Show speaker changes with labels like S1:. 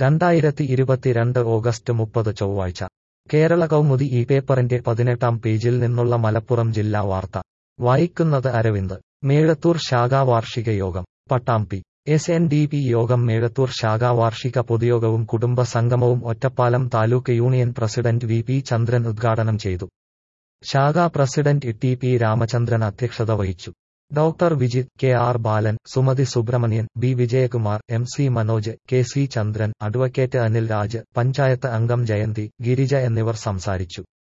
S1: രണ്ടായിരത്തി ഇരുപത്തിരണ്ട് ഓഗസ്റ്റ് മുപ്പത് ചൊവ്വാഴ്ച കേരള കൗമുദി ഈ പേപ്പറിന്റെ പതിനെട്ടാം പേജിൽ നിന്നുള്ള മലപ്പുറം ജില്ലാ വാർത്ത വായിക്കുന്നത് അരവിന്ദ് മേഴത്തൂർ ശാഖാ വാർഷിക യോഗം Pattambi S N D P യോഗം മേഴത്തൂർ ശാഖാ വാർഷിക പൊതുയോഗവും കുടുംബ സംഗമവും Ottapalam taluk union president V P Chandran ഉദ്ഘാടനം ചെയ്തു ശാഖാ പ്രസിഡന്റ് ടി പി രാമചന്ദ്രൻ അധ്യക്ഷത വഹിച്ചു doctor Vijith K R Balan Sumathi Subrahmanian B Vijayakumar M C Manoj K C Chandran advocate Anil Raj panchayat അംഗം ജയന്തി ഗിരിജ എന്നിവർ സംസാരിച്ചു